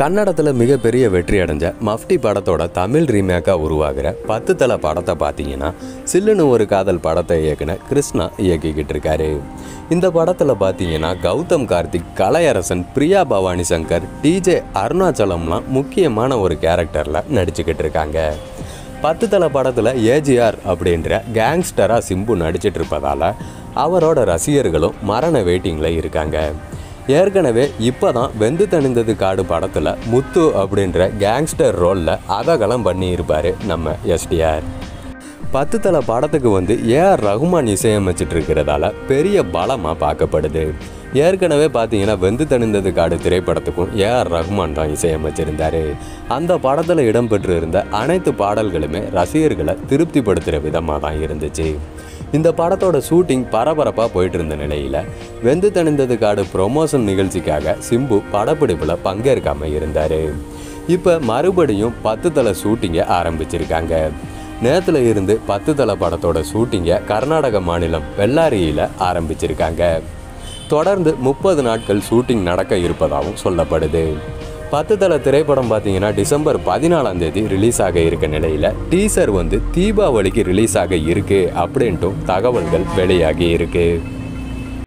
கன்னடத்தில் மிகப்பெரிய வெற்றி அடைஞ்ச மஃப்டி படத்தோட தமிழ் ரீமேக்காக உருவாகிற பத்து தலை படத்தை பார்த்தீங்கன்னா சில்லுன்னு ஒரு காதல் படத்தை இயக்குன கிருஷ்ணா இயக்கிக்கிட்டு இருக்காரு இந்த படத்தில் பார்த்தீங்கன்னா கௌதம் கார்த்திக் கலையரசன் பிரியா பவானி சங்கர் டிஜே அருணாச்சலம்லாம் முக்கியமான ஒரு கேரக்டரில் நடிச்சுக்கிட்டு இருக்காங்க பத்து தலை படத்தில் ஏஜிஆர் அப்படின்ற கேங்ஸ்டராக சிம்பு நடிச்சிட்டு இருப்பதால் அவரோட ரசிகர்களும் மரண வெயிட்டிங்கில் இருக்காங்க ஏற்கனவே இப்போ தான் வெந்து தணிந்தது காடு படத்தில் முத்து அப்படின்ற கேங்ஸ்டர் ரோலில் அதகலம் பண்ணியிருப்பார் நம்ம எஸ்டிஆர் பத்து தலை படத்துக்கு வந்து ஏஆர் ரகுமான் இசையமைச்சிட்டு இருக்கிறதால பெரிய பலமாக பார்க்கப்படுது ஏற்கனவே பார்த்தீங்கன்னா வெந்து தணிந்தது காடு திரைப்படத்துக்கும் ஏஆர் ரகுமான் தான் இசையமைச்சிருந்தாரு அந்த படத்தில் இடம்பெற்றிருந்த அனைத்து பாடல்களுமே ரசிகர்களை திருப்திப்படுத்துகிற விதமாக தான் இருந்துச்சு இந்த படத்தோட ஷூட்டிங் பரபரப்பாக போயிட்டு இருந்த நிலையில் வெந்து தணிந்தது காடு ப்ரொமோஷன் நிகழ்ச்சிக்காக சிம்பு படப்பிடிப்பில் பங்கேற்காம இருந்தார் இப்போ மறுபடியும் பத்து தலை ஷூட்டிங்கை ஆரம்பிச்சிருக்காங்க நேத்துல இருந்து பத்து தலை படத்தோட ஷூட்டிங்கை கர்நாடக மாநிலம் பெல்லாரியில் ஆரம்பிச்சிருக்காங்க தொடர்ந்து முப்பது நாட்கள் ஷூட்டிங் நடக்க இருப்பதாகவும் சொல்லப்படுது பத்து தலை திரைப்படம் பார்த்தீங்கன்னா டிசம்பர் பதினாலாம் தேதி ரிலீஸ் ஆக இருக்க நிலையில் டீசர் வந்து தீபாவளிக்கு ரிலீஸ் ஆக இருக்கு அப்படின்ட்டும் தகவல்கள் வெளியாகி இருக்கு